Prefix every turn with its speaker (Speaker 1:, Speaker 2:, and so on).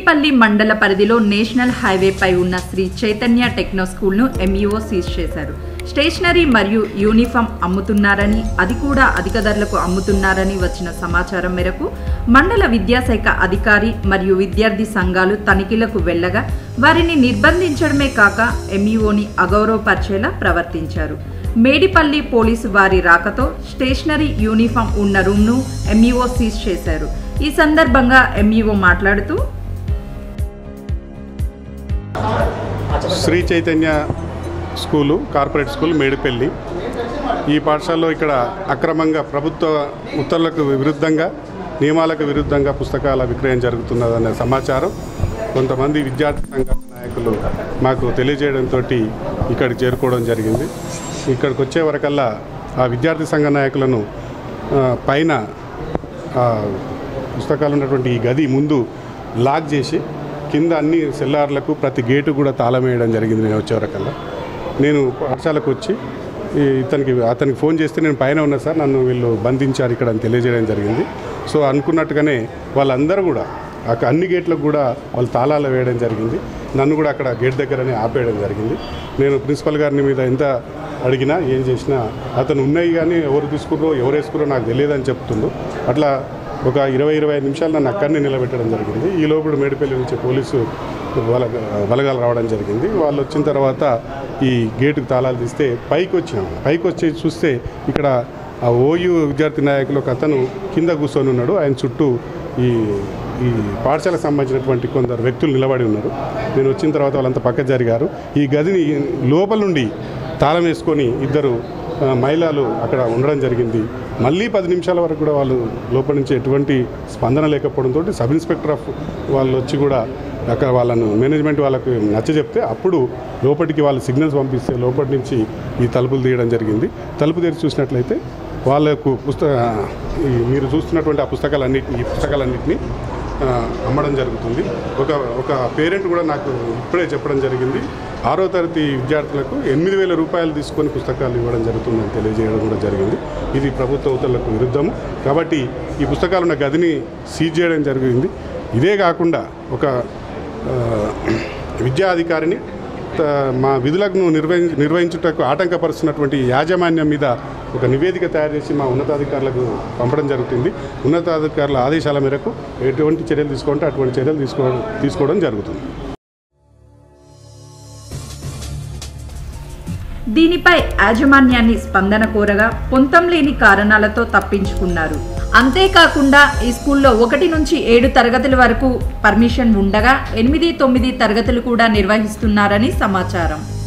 Speaker 1: మేడిపల్లి మండల పరిధిలో నేషనల్ హైవేపై ఉన్న శ్రీ చైతన్య టెక్నో స్కూల్ను ఎంఈఓ సీజ్ చేశారు స్టేషనరీ మరియు యూనిఫామ్ అమ్ముతున్నారని అది కూడా అధిక ధరలకు అమ్ముతున్నారని వచ్చిన సమాచారం మేరకు మండల విద్యాశాఖ అధికారి మరియు విద్యార్థి సంఘాలు తనిఖీలకు వెళ్ళగా వారిని నిర్బంధించడమే కాక ఎంఈఓని అగౌరవపరిచేలా ప్రవర్తించారు మేడిపల్లి పోలీసు వారి రాకతో స్టేషనరీ యూనిఫామ్ ఉన్న రూమ్ను ఎంఈఓ సీజ్ చేశారు ఈ సందర్భంగా ఎంఈఓ మాట్లాడుతూ
Speaker 2: Shri Chaitanya school corporate school Medipalli ఈ పాఠశాలలో ఇక్కడ అక్రమంగా ప్రభుత్వ ఉత్తర్వులకు విరుద్ధంగా నియమాలకు విరుద్ధంగా పుస్తకాల విక్రయం జరుగుతున్నదనే సమాచారం కొంతమంది విద్యార్థి సంఘాల నాయకులు మాకు తెలియజేయడంతో ఇక్కడికి చేరుకోవడం జరిగింది ఇక్కడికి వచ్చే వరకల్లా ఆ విద్యార్థి సంఘ నాయకులను ఆ, పైన ఆ, పుస్తకాలు ఉన్నటువంటి ఈ గది ముందు లాక్ చేసి కింద అన్ని సెల్లార్లకు ప్రతి గేటు కూడా తాళం వేయడం జరిగింది నేను వచ్చేవరకల్లా నేను పాఠశాలకు వచ్చి ఈ ఇతనికి అతనికి ఫోన్ చేస్తే నేను పైన ఉన్నా సార్ నన్ను వీళ్ళు బంధించారు ఇక్కడ అని తెలియజేయడం జరిగింది సో అనుకున్నట్టుగానే వాళ్ళందరూ కూడా అక్కడ అన్ని గేట్లకు కూడా వాళ్ళు తాళాలు వేయడం జరిగింది నన్ను కూడా అక్కడ గేట్ దగ్గరనే ఆపేయడం జరిగింది నేను ప్రిన్సిపల్ గారిని మీద ఎంత అడిగినా ఏం చేసినా అతను ఉన్నాయి కానీ ఎవరు తీసుకుర్రో ఎవరు వేసుకుర్రో నాకు తెలియదని చెప్తుండు అట్లా ఒక ఇరవై ఇరవై ఐదు నిమిషాలు నన్ను అక్కడనే నిలబెట్టడం జరిగింది ఈ లోపల మేడిపల్లి నుంచి పోలీసు వల వలగాలు రావడం జరిగింది వాళ్ళు వచ్చిన తర్వాత ఈ గేటుకు తాళాలు తీస్తే పైకి వచ్చినాం పైకి వచ్చి చూస్తే ఇక్కడ ఆ ఓయూ విద్యార్థి నాయకులు ఒక అతను కింద కూర్చొని ఉన్నాడు ఆయన చుట్టూ ఈ ఈ పాఠశాలకు సంబంధించినటువంటి కొందరు వ్యక్తులు నిలబడి ఉన్నారు నేను వచ్చిన తర్వాత వాళ్ళంతా పక్క జరిగారు ఈ గదిని లోపల నుండి తాళం వేసుకొని ఇద్దరు ఆ, మహిళలు అక్కడ ఉండడం జరిగింది మళ్ళీ పది నిమిషాల వరకు కూడా వాళ్ళు లోపల నుంచి ఎటువంటి స్పందన లేకపోవడంతో సబ్ ఇన్స్పెక్టర్ ఆఫ్ వాళ్ళు వచ్చి కూడా అక్కడ వాళ్ళను మేనేజ్మెంట్ వాళ్ళకు నచ్చ చెప్తే అప్పుడు లోపలికి వాళ్ళు సిగ్నల్స్ పంపిస్తే లోపటి నుంచి ఈ తలుపులు తీయడం జరిగింది తలుపు తెరిచి చూసినట్లయితే వాళ్ళకు పుస్తక ఈ మీరు చూస్తున్నటువంటి ఆ పుస్తకాలన్నింటినీ ఈ పుస్తకాలన్నింటినీ ఆ, అమ్మడం జరుగుతుంది ఒక ఒక పేరెంట్ కూడా నాకు ఇప్పుడే చెప్పడం జరిగింది ఆరో తరగతి విద్యార్థులకు ఎనిమిది వేల రూపాయలు తీసుకొని పుస్తకాలు ఇవ్వడం జరుగుతుందని తెలియజేయడం కూడా జరిగింది ఇది ప్రభుత్వ ఉత్తర్వులకు విరుద్ధము కాబట్టి ఈ పుస్తకాలు ఉన్న గదిని సీజ్ చేయడం జరిగింది ఇదే కాకుండా ఒక ఆ, విద్యాధికారిని త- మా విధులను నిర్వహి నిర్వహించుటకు ఆటంకపరుస్తున్నటువంటి యాజమాన్యం మీద ఒక నివేదిక తయారు చేసి మా ఉన్నతాధికారులకు పంపడం జరుగుతుంది ఉన్నతాధికారుల ఆదేశాల మేరకు ఎటువంటి చర్యలు తీసుకుంటే అటువంటి చర్యలు తీసుకోవడం తీసుకోవడం జరుగుతుంది
Speaker 1: దీనిపై యాజమాన్యాన్ని స్పందన కోరగా పొంతం లేని కారణాలతో తప్పించుకున్నారు అంతేకాకుండా ఈ స్కూల్లో ఒకటి నుంచి ఏడు తరగతుల వరకు పర్మిషన్ ఉండగా ఎనిమిది తొమ్మిది తరగతులు కూడా నిర్వహిస్తున్నారని సమాచారం